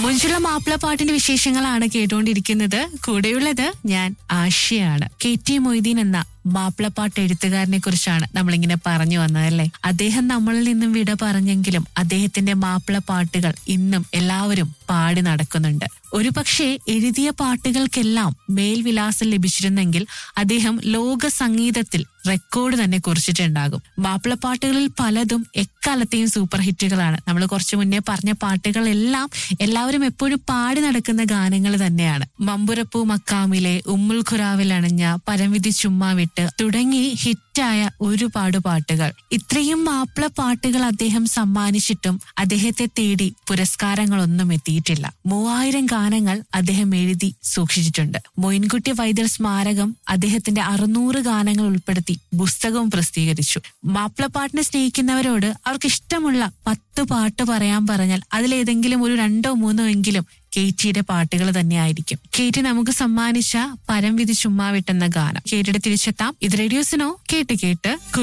മുഞ്ചുള്ള മാപ്പിളപ്പാട്ടിന്റെ വിശേഷങ്ങളാണ് കേട്ടുകൊണ്ടിരിക്കുന്നത് കൂടെയുള്ളത് ഞാൻ ആശയാണ് കെ ടി മൊയ്തീൻ എന്ന മാപ്പിളപ്പാട്ട് എഴുത്തുകാരനെ കുറിച്ചാണ് നമ്മളിങ്ങനെ പറഞ്ഞു വന്നതല്ലേ അദ്ദേഹം നമ്മളിൽ നിന്നും വിട പറഞ്ഞെങ്കിലും അദ്ദേഹത്തിന്റെ മാപ്പിളപ്പാട്ടുകൾ ഇന്നും എല്ലാവരും പാടി നടക്കുന്നുണ്ട് ഒരു പക്ഷേ എഴുതിയ പാട്ടുകൾക്കെല്ലാം മേൽവിലാസം ലഭിച്ചിരുന്നെങ്കിൽ അദ്ദേഹം ലോക സംഗീതത്തിൽ റെക്കോർഡ് തന്നെ കുറിച്ചിട്ടുണ്ടാകും മാപ്പിളപ്പാട്ടുകളിൽ പലതും എക്കാലത്തെയും സൂപ്പർ ഹിറ്റുകളാണ് നമ്മൾ കുറച്ചു മുന്നേ പറഞ്ഞ പാട്ടുകളെല്ലാം എല്ലാവരും എപ്പോഴും പാടി നടക്കുന്ന ഗാനങ്ങൾ തന്നെയാണ് മമ്പുരപ്പൂ മക്കാമിലെ ഉമ്മുൽ ഖുറാവിൽ അണഞ്ഞ പരംവിധി ചുമ്മാ വിട്ട് തുടങ്ങി ഹിറ്റായ ഒരുപാട് പാട്ടുകൾ ഇത്രയും മാപ്പിള പാട്ടുകൾ അദ്ദേഹം സമ്മാനിച്ചിട്ടും അദ്ദേഹത്തെ തേടി പുരസ്കാരങ്ങളൊന്നും എത്തിയിട്ടില്ല മൂവായിരം ഗാനങ്ങൾ അദ്ദേഹം എഴുതി സൂക്ഷിച്ചിട്ടുണ്ട് മൊയിൻകുട്ടി വൈദ്യർ സ്മാരകം അദ്ദേഹത്തിന്റെ അറുന്നൂറ് ഗാനങ്ങൾ ഉൾപ്പെടുത്തി പുസ്തകവും പ്രസിദ്ധീകരിച്ചു മാപ്പിളപ്പാട്ടിനെ സ്നേഹിക്കുന്നവരോട് അവർക്ക് ഇഷ്ടമുള്ള പത്ത് പാട്ട് പറയാൻ പറഞ്ഞാൽ അതിലേതെങ്കിലും ഒരു രണ്ടോ മൂന്നോ എങ്കിലും കേറ്റിയുടെ പാട്ടുകൾ തന്നെയായിരിക്കും കേറ്റി നമുക്ക് സമ്മാനിച്ച പരം വിധി ചുമ്മാ വിട്ടെന്ന ഗാനം കേട്ടിട്ട് തിരിച്ചെത്താം ഇത് റേഡിയോസിനോ കേട്ട് കേട്ട്